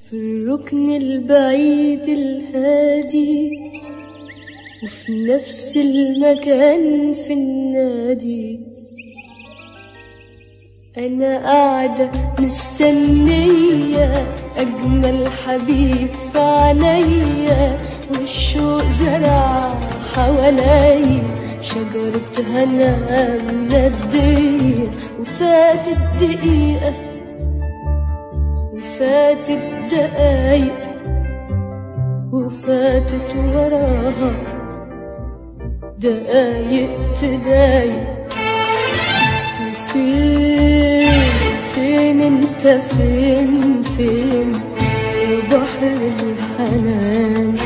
في الركن البعيد الهادي وفي نفس المكان في النادي أنا قاعدة مستنية أجمل حبيب في عينيا والشوق زرع حواليا شجرة هنا مندية وفاتت دقيقة وفاتت دقايق وفاتت وراها دقايق تضايق وفين فين انت فين فين يا بحر الحنان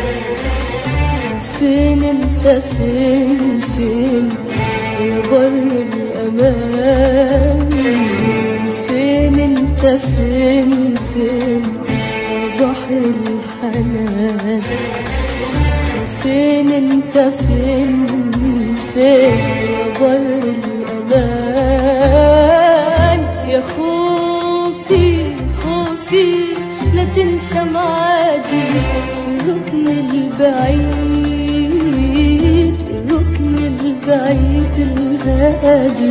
فين انت فين فين يا بر الامان فين انت فين فين يا بحر الحنان فين انت فين فين يا بر الامان يا خوفي خوفي لا تنسى معادي في الركن البعيد الركن البعيد الهادي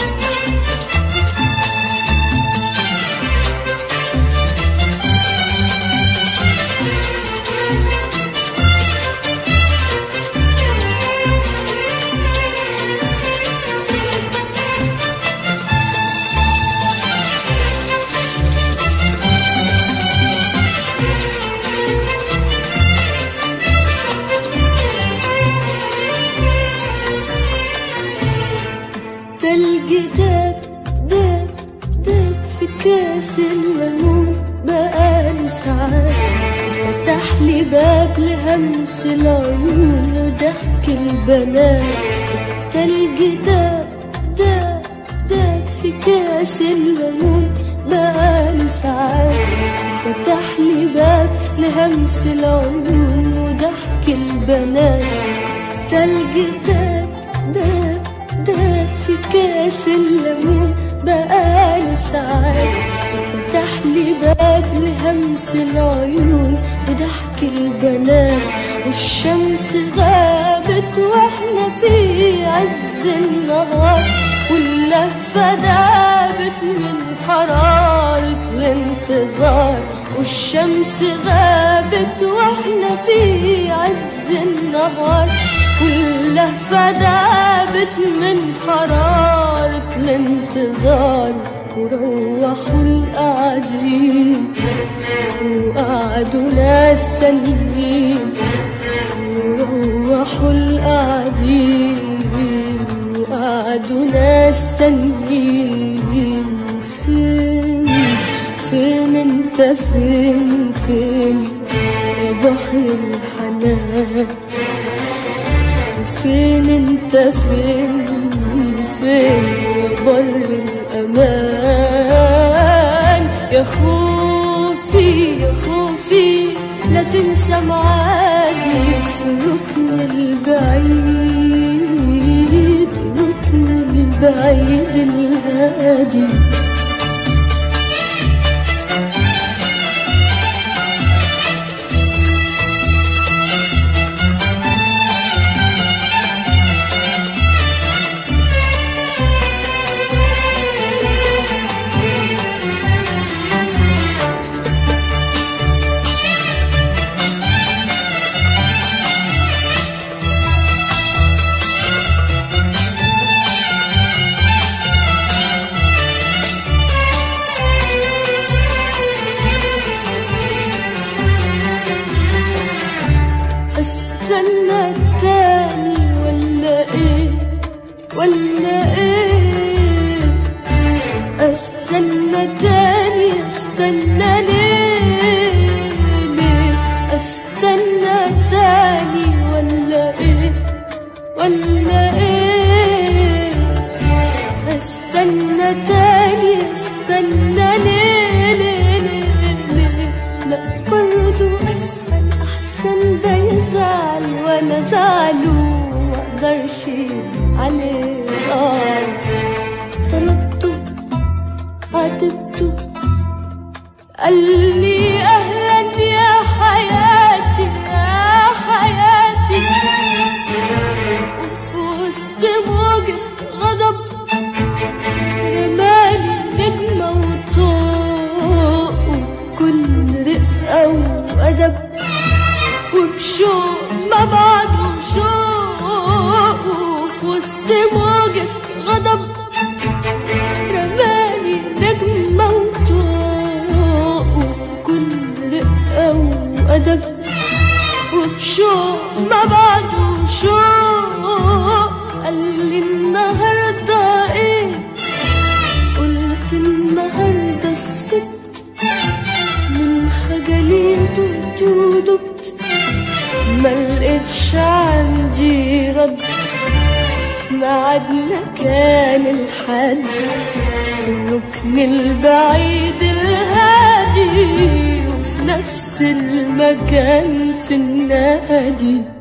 تلج داب داب داب في كاس الليمون بقاله ساعات وفتح لي باب لهمس العيون وضحك البنات التلج داب داب داب في كاس الليمون بقاله ساعات فتح لي باب لهمس العيون وضحك البنات تلج داب داب داب في كاس الليمون بقاله ساعات وفتح لي باب لهمس العيون وضحك البنات والشمس غابت واحنا في عز النهار واللهفة دابت من حرارة الانتظار والشمس غابت واحنا في عز النهار واللهفة دابت من حرارة الانتظار وروحوا القاعدين وقعدوا ناس تانيين وروحوا القاعدين وقعدوا ناس تانيين فين فين انت فين فين يا بحر الحنان فين انت فين فين يا بر الامان يا خوفي يا خوفي لا تنسى معادي في الركن البعيد الركن البعيد الهادي استنى التاني ولا ايه ولا ايه استنى تاني استنى ليه ليه استنى تاني ولا ايه ولا ايه استنى تاني استنى ليه ليه ليه ليه لا برضو اسأل احسن ده يزعل وانا زعله مقدرش عليه آه طلبته عاتبته قال لي اهلا وشوق ما بعده شوق وفي وسط موجة غضب رماني نجمة وطوق وكل أو أدب وبشوق ما بعده شوق قال لي النهارده ايه قلت النهارده الست من خجلي دبت ودبت ما لقيتش عندي رد ميعادنا كان الحد في الركن البعيد الهادي وفي نفس المكان في النادي